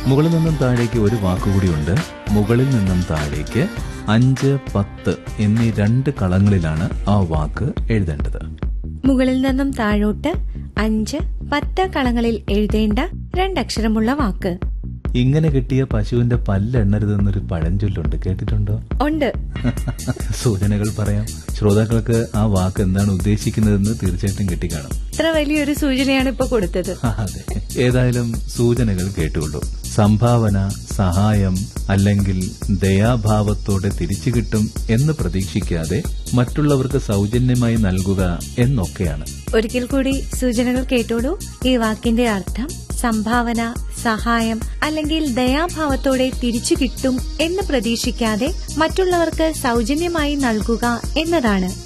മുകളിൽ നിന്നും താഴേക്ക് ഒരു വാക്കുകൂടിയുണ്ട് മുകളിൽ നിന്നും താഴേക്ക് അഞ്ച് പത്ത് എന്നീ രണ്ട് കളങ്ങളിലാണ് ആ വാക്ക് എഴുതേണ്ടത് മുകളിൽ നിന്നും താഴോട്ട് അഞ്ച് പത്ത് കളങ്ങളിൽ എഴുതേണ്ട രണ്ടക്ഷരമുള്ള വാക്ക് ഇങ്ങനെ കിട്ടിയ പശുവിന്റെ പല്ലെണ്ണരുതെന്നൊരു പഴഞ്ചൊല്ലുണ്ട് കേട്ടിട്ടുണ്ടോ ഉണ്ട് സൂചനകൾ പറയാം ശ്രോതാക്കൾക്ക് ആ വാക്ക് എന്താണ് ഉദ്ദേശിക്കുന്നതെന്ന് തീർച്ചയായിട്ടും കിട്ടിക്കാണും ഇത്ര വലിയൊരു സൂചനയാണ് ഇപ്പൊ കൊടുത്തത് അതെ ഏതായാലും സൂചനകൾ കേട്ടുകൊള്ളൂ സംഭാവന സഹായം അല്ലെങ്കിൽ ദയാഭാവത്തോടെ തിരിച്ചു കിട്ടും എന്ന് പ്രതീക്ഷിക്കാതെ മറ്റുള്ളവർക്ക് സൗജന്യമായി നൽകുക എന്നൊക്കെയാണ് ഒരിക്കൽ കൂടി സൂചനകൾ കേട്ടോളൂ ഈ വാക്കിന്റെ അർത്ഥം സംഭാവന സഹായം അല്ലെങ്കിൽ ദയാഭാവത്തോടെ തിരിച്ചു കിട്ടും എന്ന് പ്രതീക്ഷിക്കാതെ മറ്റുള്ളവർക്ക് സൗജന്യമായി നൽകുക എന്നതാണ്